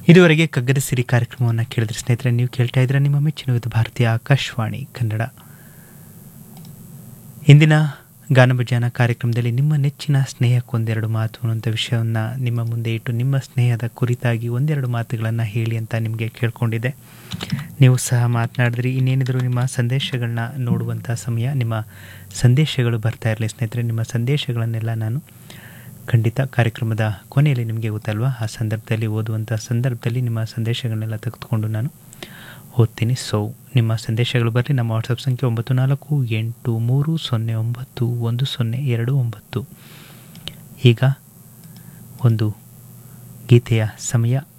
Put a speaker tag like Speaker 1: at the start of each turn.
Speaker 1: ಇದುವರೆಗೆ ಕಗ್ಗದ ಸಿರಿ ಕಾರ್ಯಕ್ರಮವನ್ನು ಕೇಳಿದ್ರೆ ಸ್ನೇಹಿತರೆ ನೀವು ಕೇಳ್ತಾ ಇದ್ರೆ ನಿಮ್ಮ ಮೆಚ್ಚಿನ ಇದು ಭಾರತೀಯ ಆಕಾಶವಾಣಿ ಕನ್ನಡ ಇಂದಿನ ಗಾನಭಜಾನ ಕಾರ್ಯಕ್ರಮದಲ್ಲಿ ನಿಮ್ಮ ನೆಚ್ಚಿನ ಸ್ನೇಹಕ್ಕೊಂದೆರಡು ಮಾತು ಅನ್ನುವಂಥ ವಿಷಯವನ್ನು ನಿಮ್ಮ ಮುಂದೆ ಇಟ್ಟು ನಿಮ್ಮ ಸ್ನೇಹದ ಕುರಿತಾಗಿ ಒಂದೆರಡು ಮಾತುಗಳನ್ನು ಹೇಳಿ ಅಂತ ನಿಮಗೆ ಕೇಳ್ಕೊಂಡಿದ್ದೆ ನೀವು ಸಹ ಮಾತನಾಡಿದ್ರಿ ಇನ್ನೇನಿದ್ರು ನಿಮ್ಮ ಸಂದೇಶಗಳನ್ನ ನೋಡುವಂಥ ಸಮಯ ನಿಮ್ಮ ಸಂದೇಶಗಳು ಬರ್ತಾ ಇರಲಿ ಸ್ನೇಹಿತರೆ ನಿಮ್ಮ ಸಂದೇಶಗಳನ್ನೆಲ್ಲ ನಾನು ಖಂಡಿತ ಕಾರ್ಯಕ್ರಮದ ಕೊನೆಯಲ್ಲಿ ನಿಮಗೆ ಗೊತ್ತಲ್ವಾ ಆ ಸಂದರ್ಭದಲ್ಲಿ ಓದುವಂಥ ಸಂದರ್ಭದಲ್ಲಿ ನಿಮ್ಮ ಸಂದೇಶಗಳನ್ನೆಲ್ಲ ತೆಗೆದುಕೊಂಡು ನಾನು ಓದ್ತೀನಿ ಸೊ ನಿಮ್ಮ ಸಂದೇಶಗಳು ಬರಲಿ ನಮ್ಮ ವಾಟ್ಸಪ್ ಸಂಖ್ಯೆ ಒಂಬತ್ತು ನಾಲ್ಕು ಎಂಟು ಮೂರು ಸೊನ್ನೆ ಒಂಬತ್ತು ಒಂದು ಸೊನ್ನೆ ಎರಡು ಒಂಬತ್ತು ಈಗ ಒಂದು ಗೀತೆಯ ಸಮಯ